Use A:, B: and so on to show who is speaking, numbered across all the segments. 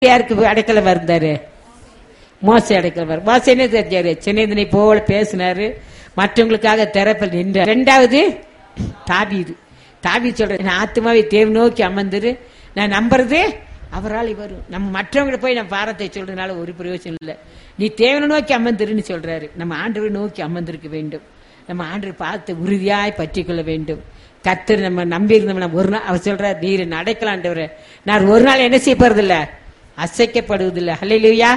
A: யாருக்கு அடைக்கலம் இருந்தாரு மோசை அடைக்கலம் வரும் மோசை என்ன தெரிஞ்சாரு சின்னதனை போல பேசினாரு மற்றவங்களுக்காக திறப்பில் நின்றார் ரெண்டாவது தாபீது தாபீது சொல்ற நான் ஆத்மாவை தேவ நோக்கி அமர்ந்துரு நான் நம்புறது அவரால் வரும் நம்ம மற்றவங்களை போய் நம்ம பாரத்தை சொல்றதுனால ஒரு பிரயோஜனம் இல்லை நீ தேவனை நோக்கி அமர்ந்துருன்னு சொல்றாரு நம்ம ஆண்டவரை நோக்கி அமர்ந்திருக்க வேண்டும் நம்ம ஆண்டவர் பார்த்து உறுதியாய் பற்றி கொள்ள வேண்டும் கத்தர் நம்ம நம்பி இருந்தோம் நம்ம ஒரு நாள் அவர் சொல்றார் நீர் நடக்கலாண்டவர் நான் ஒரு நாள் என்ன செய்ய போறதில்ல அசைக்கப்படுவதில்லை ஹல்லேலூயா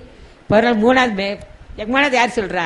A: ஒரு நாள் மூணாவது மே மூணாவது யார் சொல்றா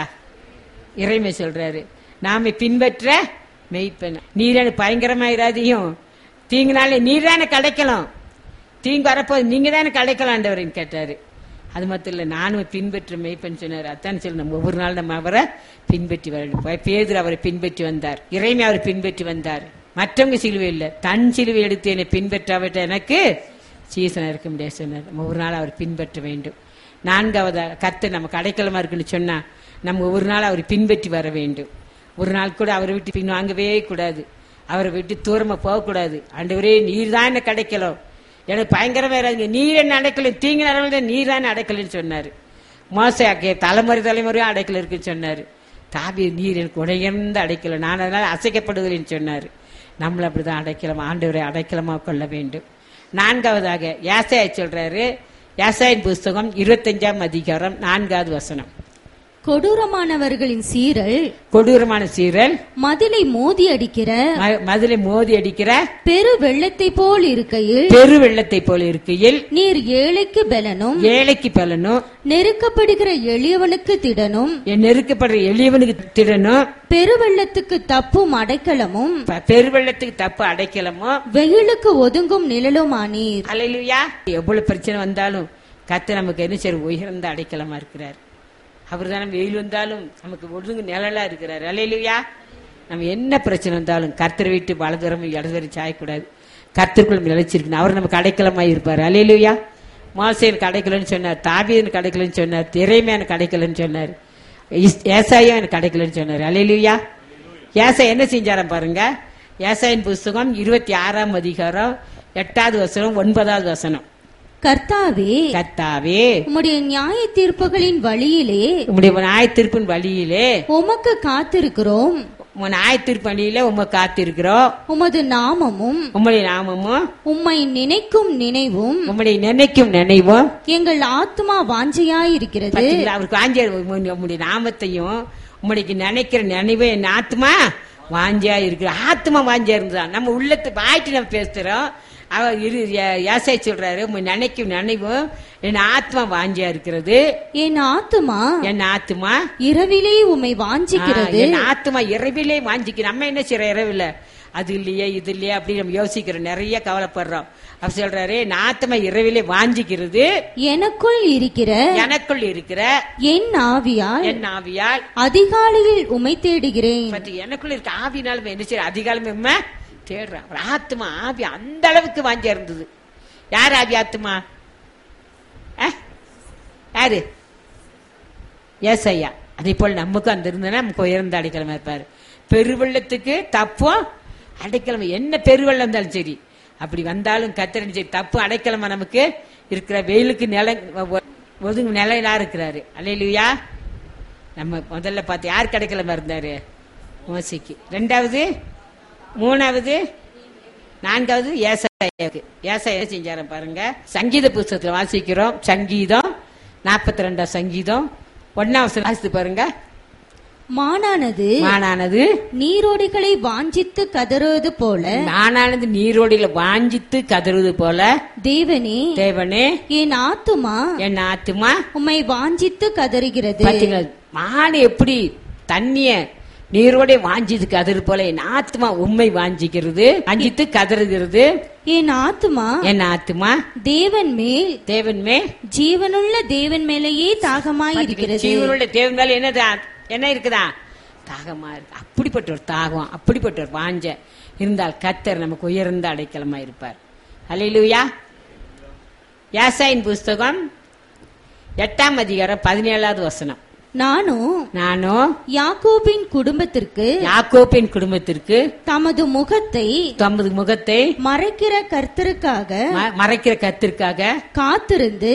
A: இறைமை சொல்றாரு நாம பின்பற்ற மெய்ப்பெண் நீரான பயங்கரமாயிராதையும் தீங்குனாலே நீர் தானே கிடைக்கலாம் தீங்கு வரப்போது நீங்க தானே கிடைக்கலாண்டவர்னு கேட்டாரு அது மட்டும் இல்ல நானும் பின்பற்ற மெய்ப்பெண் சொன்னார் அதான் சொல்லி நம்ம ஒவ்வொரு நாள் நம்ம அவரை பின்பற்றி வரணும் பேதர் அவரை பின்பற்றி வந்தார் இறைமை அவரை பின்பற்றி வந்தார் மற்றவங்க சிலுவை இல்லை தன் சிலுவை எடுத்து என்னை பின்பற்றாவிட்ட எனக்கு சீசனா இருக்க முடியாது சொன்னார் நம்ம ஒரு நாள் அவர் பின்பற்ற வேண்டும் நான்காவது கர்த்தர் நமக்கு அடைக்கலமா இருக்குன்னு சொன்னா நம்ம ஒரு நாள் அவர் பின்பற்றி வர வேண்டும் ஒரு நாள் கூட அவரை விட்டு பின் வாங்கவே கூடாது அவரை விட்டு தூரமா போகக்கூடாது ஆண்டவரே நீர் தான் என்ன கிடைக்கலாம் எனக்கு பயங்கரமா இராதுங்க நீர் என்ன அடைக்கல தீங்கு நடவடிக்கை நீர் தான் அடைக்கலன்னு சொன்னாரு மோசையாக்கே தலைமுறை தலைமுறையும் அடைக்கல இருக்குன்னு சொன்னாரு தாவி நீர் எனக்கு உடையர்ந்த அடைக்கல நான் அதனால அசைக்கப்படுவதில்லைன்னு சொன்னாரு நம்மள அப்படிதான் அடைக்கலம் ஆண்டவரை அடைக்கலமா கொள்ள வேண்டும் நான்காவதாக யாசையா சொல்றாரு யாசாயின் புஸ்தகம் இருபத்தஞ்சாம் அதிகாரம் நான்காவது வசனம்
B: கொடூரமானவர்களின் சீரல்
A: கொடூரமான சீரல்
B: மதிலை மோதி அடிக்கிற
A: ம- மதுளை மோதி அடிக்கிற
B: பெரு வெள்ளத்தை போல் இருக்கையில்
A: பெரு வெள்ளத்தை போல இருக்கையில்
B: நீர் ஏழைக்கு பலனும்
A: ஏழைக்கு பலனும்
B: நெருக்கப்படுகிற எளியவனுக்கு திடனும்
A: என் நெருக்கப்படுற எளியவனுக்கு திடனும்
B: பெருவெள்ளத்துக்கு தப்பும் அடைக்கலமும்
A: ப- பெருவெள்ளத்துக்கு தப்பு அடைக்கலமோ
B: வெயிலுக்கு ஒதுங்கும் நிழலுமானீர்
A: அலையிலுயா எவ்வளவு பிரச்சனை வந்தாலும் கத்து நமக்கு என்ன சரி உயர்ந்த அடைக்கலமா இருக்கிறார் அவர் தானே வெயில் வந்தாலும் நமக்கு ஒழுங்கு நிழலா இருக்கிறார் அலையிலுயா நம்ம என்ன பிரச்சனை வந்தாலும் கர்த்தரை விட்டு வலதுரம் இடதுவரை சாயக்கூடாது கர்த்தருக்குள் நிலைச்சிருக்கணும் அவர் நமக்கு அடைக்கலமா இருப்பார் அலையிலுயா மோசையனுக்கு அடைக்கலன்னு சொன்னார் தாபியனுக்கு அடைக்கலன்னு சொன்னார் திரைமையானுக்கு அடைக்கலன்னு சொன்னார் இஸ்- ஏசாயா எனக்கு அடைக்கலன்னு சொன்னார் அலையிலுயா ஏசா என்ன செஞ்சாராம் பாருங்க ஏசாயின் புஸ்தகம் இருபத்தி ஆறாம் அதிகாரம் எட்டாவது வசனம் ஒன்பதாவது வசனம்
B: கர்த்தாவே
A: கத்தாவே
B: உம்முடைய நியாய தீர்ப்புகளின் வழியிலே
A: உம்முடைய நியாயத்திற்பின் வழியிலே
B: உமக்கு காத்திருக்கிறோம்
A: உன் நியாயத்திற்பு வழியிலே உமை காத்திருக்கிறோம்
B: உமது நாமமும்
A: உம்முடைய நாமமும்
B: உம்மை நினைக்கும் நினைவும்
A: உம்முடைய நினைக்கும் நினைவும்
B: எங்கள் ஆத்மா வாஞ்சையாயிருக்கிறது
A: பாத்தீங்களா அவருக்கு வாஞ்சியா உம்முடைய நாமத்தையும் உம்முடைய நினைக்கிற நினைவு என் ஆத்மா வாஞ்சியா இருக்கு ஆத்மா வாஞ்சியா இருந்ததா நம்ம உள்ளத்து வாயிட்டு நம்ம பேசுறோம் அவர் இரு ஏசாய் சொல்றாரு உம்மை நினைக்கும் நினைவும் என் ஆத்மா வாஞ்சியா இருக்கிறது
B: என் ஆத்மா
A: என் ஆத்மா
B: இரவிலே உம்மை வாஞ்சிக்கிறது
A: ஆ, என் ஆத்மா இரவிலே வாஞ்சிக்கு நம்ம என்ன செய்யறோம் இரவில அது இல்லையே இது இல்லையே அப்படி நம்ம யோசிக்கிறோம் நிறைய கவலைப்படுறோம் அவர் சொல்றாரு என் ஆத்மா இரவிலே வாஞ்சிக்கிறது
B: எனக்குள் இருக்கிற
A: எனக்குள் இருக்கிற
B: என் ஆவியால்
A: என் ஆவியால்
B: அதிகாலையில் உம்மை தேடுகிறேன்
A: பட் எனக்குள்ள இருக்க ஆவினாலும் என்ன செய்ய அதிகாலமே உம்மை தேடுறான் அவர் ஆத்மா ஆவி அந்த அளவுக்கு வாஞ்சியா இருந்தது யார் ஆவி ஆத்மா ஆ? யாரு ஏசையா அதே போல் நமக்கும் அந்த இருந்தனா நமக்கு உயர்ந்த அடைக்கலமா இருப்பாரு பெருவெள்ளத்துக்கு தப்பும் அடைக்கலம் என்ன பெருவெள்ளம் இருந்தாலும் சரி அப்படி வந்தாலும் கத்திரன் சரி தப்பு அடைக்கலமா நமக்கு இருக்கிற வெயிலுக்கு நில ஒதுங்கு நிலையிலா இருக்கிறாரு அலையிலுயா நம்ம முதல்ல பார்த்து யார் கிடைக்கலமா இருந்தாரு மோசிக்கு ரெண்டாவது மூணாவது நான்காவது ஏசாயாவுக்கு ஏசாயா செஞ்சாரம் பாருங்க சங்கீத புஸ்தகத்துல வாசிக்கிறோம் சங்கீதம் நாற்பத்தி ரெண்டாம் சங்கீதம் ஒன்னாவது வாசித்து பாருங்க
B: மானானது
A: மானானது
B: நீரோடைகளை வாஞ்சித்து கதறுவது போல
A: நானானது நீரோடியில வாஞ்சித்து கதறுவது போல
B: தேவனே
A: தேவனே
B: என் ஆத்துமா
A: என் ஆத்துமா
B: உம்மை வாஞ்சித்து கதறுகிறது
A: பாத்தீங்களா மாடு எப்படி தண்ணிய நீரோட வாஞ்சித்து கதறு போல என் ஆத்மா உண்மை வாஞ்சிக்கிறது வாஞ்சித்து கதறுகிறது
B: என் ஆத்துமா
A: என் ஆத்மா
B: தேவன் மேல்
A: தேவன் மே
B: ஜீவனுள்ள தேவன் மேலேயே தாகமாய் இருக்கிறது
A: ஜீவனுள்ள தேவன் மேல என்னது என்ன இருக்குதா தாகமா இருக்கு அப்படிப்பட்ட ஒரு தாகம் அப்படிப்பட்ட ஒரு வாஞ்ச இருந்தால் கத்தர் நமக்கு உயர்ந்த அடைக்கலமா இருப்பார் அல்லேலூயா யாசாயின் புஸ்தகம் எட்டாம் அதிகாரம் பதினேழாவது வசனம்
B: நானும்
A: நானும்
B: யாக்கோபின் குடும்பத்திற்கு
A: யாக்கோப்பின் குடும்பத்திற்கு
B: தமது முகத்தை
A: தமது முகத்தை
B: மறைக்கிற கர்த்தருக்காக
A: ம- மறைக்கிற கத்திற்காக
B: காத்திருந்து